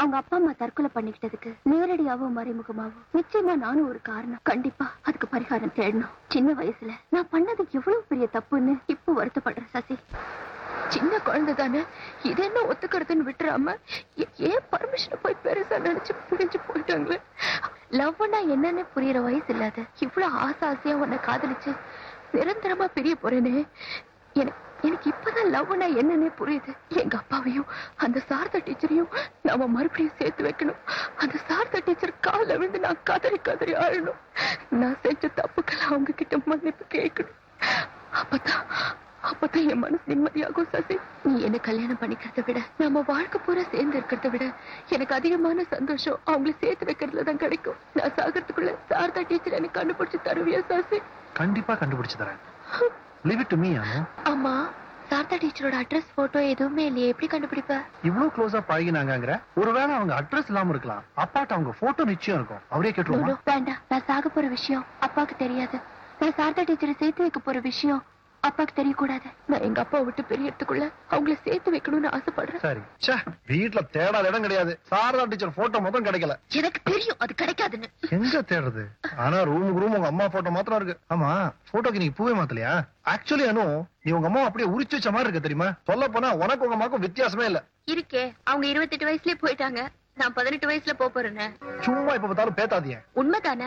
அவங்க அப்பா அம்மா தற்கொலை பண்ணிக்கிட்டதுக்கு நேரடியாவும் மறைமுகமாவும் நிச்சயமா நானும் ஒரு காரணம் கண்டிப்பா அதுக்கு பரிகாரம் தேடணும் சின்ன வயசுல நான் பண்ணது எவ்வளவு பெரிய தப்புன்னு இப்போ வருத்தப்படுறேன் சசி சின்ன குழந்தை தானே இது என்ன ஒத்துக்கிறதுன்னு விட்டுறாம ஏ- ஏன் பர்மிஷன் போய் பெருசா நினைச்சு புரிஞ்சு போயிட்டாங்களே லவ்னா என்னன்னு புரியுற வயசு இல்லாத இவ்வளவு ஆசை ஆசையா உன்னை காதலிச்சு நிரந்தரமா பிரிய போறேனே எனக்கு எனக்கு இப்பதான் லவ்னா என்னன்னே புரியுது எங்க அப்பாவையும் அந்த சாரதா டீச்சரையும் நாம மறுபடியும் சேர்த்து வைக்கணும் அந்த சாரதா டீச்சர் காலில் விழுந்து நான் கதறி கதறி ஆழணும் நான் செஞ்ச தப்புக்கெல்லாம் அவங்க கிட்ட மன்னிப்பு கேட்கணும் அப்பதான் அப்பதான் என் மனசு நிம்மதியாகும் சசி நீ என்ன கல்யாணம் பண்ணிக்கிறத விட நாம வாழ்க்கை பூரா சேர்ந்து இருக்கிறத விட எனக்கு அதிகமான சந்தோஷம் அவங்களை சேர்த்து வைக்கிறதுல தான் கிடைக்கும் நான் சாகிறதுக்குள்ள சாரதா டீச்சர் எனக்கு கண்டுபிடிச்சு தருவியா சசி கண்டிப்பா கண்டுபிடிச்சு தரேன் leave it to me Anu அம்மா சாரதா டீச்சரோட அட்ரஸ் போட்டோ எதுவுமே இல்லையே எப்படி கண்டுபிடிப்ப இவ்வளவு க்ளோஸா பழகினாங்கங்கிற ஒருவேளை அவங்க அட்ரஸ் இல்லாம இருக்கலாம் அப்பாட்ட அவங்க போட்டோ நிச்சயம் இருக்கும் அவரே கேட்டுருவோமா நோ, வேண்டாம் நான் சாக போற விஷயம் அப்பாவுக்கு தெரியாது நான் சாரதா டீச்சரை சேர்த்து வைக்க போற விஷயம் அப்பாவுக்கு தெரியக்கூடாது நான் எங்க அப்பா விட்டு பிரியறதுக்குள்ள அவங்கள சேர்த்து வைக்கணும்னு ஆசைப்படுறேன் சரி ச்சே வீட்ல தேடாத இடம் கிடையாது சாரதா டீச்சர் போட்டோ மொத்தம் கிடைக்கல எனக்கு தெரியும் அது கிடைக்காதுன்னு எங்க தேடுறது ஆனா ரூமுக்கு ரூம் உங்க அம்மா போட்டோ மாத்திரம் இருக்கு ஆமா போட்டோக்கு நீங்க பூவே மாத்தலையா ஆக்சுவலி அனு நீ உங்க அம்மா அப்படியே உரிச்சு வச்ச மாதிரி இருக்கு தெரியுமா சொல்ல போனா உனக்கு உங்க அம்மாக்கும் வித்தியாசமே இல்ல இருக்கே அவங்க இருபத்தெட்டு வயசுலயே போயிட்டாங்க நான் பதினெட்டு வயசுல போப் போறேன்னு சும்மா இப்ப பார்த்தாலும் பேத்தாதீங்க உண்மைதானே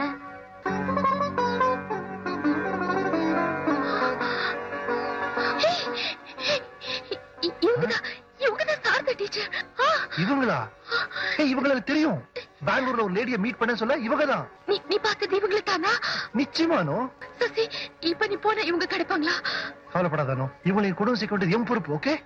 இ- இவங்கதான் இவங்கதான் சாரதா டீச்சர் ஆ, இவங்களா ஏய் இவங்கள எனக்கு தெரியும் பெங்களூர்ல ஒரு லேடிய மீட் பண்ண சொல்ல இவங்க தான் நீ நீ பார்த்தது இவங்கள தானா நிச்சயமானோ சசி இப்ப நீ போனா இவங்க கிடைப்பாங்களா கவலைப்படாதானோ இவங்களை குடும்பம் சேர்க்க வேண்டியது என் பொறுப்பு ஓகே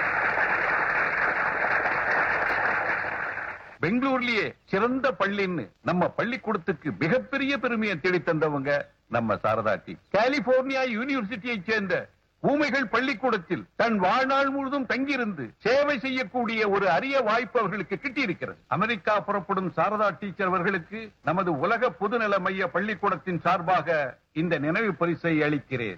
பெங்களூர்லயே சிறந்த பள்ளின்னு நம்ம பள்ளிக்கூடத்துக்கு மிகப்பெரிய பெருமையை தேடி தந்தவங்க நம்ம சாரதாட்டி கலிபோர்னியா யூனிவர்சிட்டியை சேர்ந்த ஊமைகள் பள்ளிக்கூடத்தில் தன் வாழ்நாள் முழுதும் தங்கியிருந்து சேவை செய்யக்கூடிய ஒரு அரிய வாய்ப்பு அவர்களுக்கு கிட்டியிருக்கிறது அமெரிக்கா புறப்படும் சாரதா டீச்சர் அவர்களுக்கு நமது உலக பொதுநல மைய பள்ளிக்கூடத்தின் சார்பாக இந்த நினைவு பரிசை அளிக்கிறேன்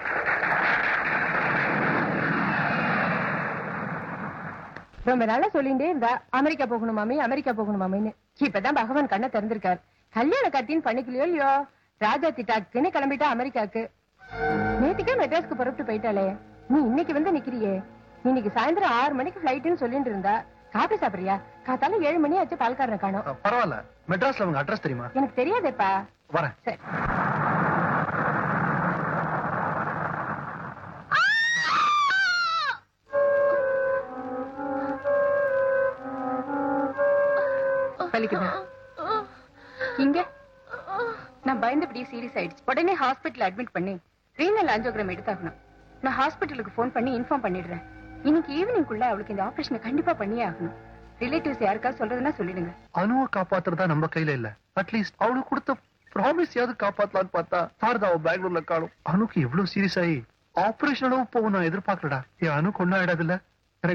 ரொம்ப நாளா சொல்லிட்டே இருந்தா அமெரிக்கா போகணும் மாமி அமெரிக்கா போகணும் மாமின்னு இப்பதான் பகவான் கண்ணை திறந்திருக்கார் கல்யாண கட்டின்னு பண்ணிக்கலையோ இல்லையோ ராஜா திட்டாக்குன்னு கிளம்பிட்டா அமெரிக்காக்கு நேத்துக்கே மெட்ராஸ்க்கு புறப்பட்டு போயிட்டாளே நீ இன்னைக்கு வந்து நிக்கிறியே இன்னைக்கு சாயந்தரம் ஆறு மணிக்கு ஃபிளைட்னு சொல்லிட்டு இருந்தா காபி சாப்பிடுறியா காத்தால ஏழு மணி ஆச்சு பால்காரனை காணோம் அஹ், பரவாயில்ல மெட்ராஸ்ல அவங்க அட்ரஸ் தெரியுமா எனக்கு தெரியாதேப்பா வரேன் சரி வலிக்குதா இங்க நான் பயந்தபடியே சீரியஸ் ஆயிடுச்சு உடனே ஹாஸ்பிட்டல் அட்மிட் பண்ணி ரீனல் ஆஞ்சியோகிராம் எடுத்தாகணும் நான் ஹாஸ்பிட்டலுக்கு ஃபோன் பண்ணி இன்ஃபார்ம் பண்ணிடுறேன் இன்னைக்கு ஈவினிங்குள்ள அவளுக்கு இந்த ஆபரேஷனை கண்டிப்பா பண்ணியே ஆகணும் ரிலேட்டிவ்ஸ் யாருக்காவது சொல்றதுன்னா சொல்லிடுங்க அனுவை காப்பாத்துறதா நம்ம கையில இல்ல அட்லீஸ்ட் அவளுக்கு கொடுத்த ப்ராமிஸ் யாவது காப்பாத்தலாம்னு பார்த்தா சாரதாவை பெங்களூர்ல காணும் அனுக்கு எவ்வளவு சீரியஸ் ஆகி ஆபரேஷன் அளவு போகும் நான் எதிர்பார்க்கலடா என் அனு கொண்டாடாதுல்ல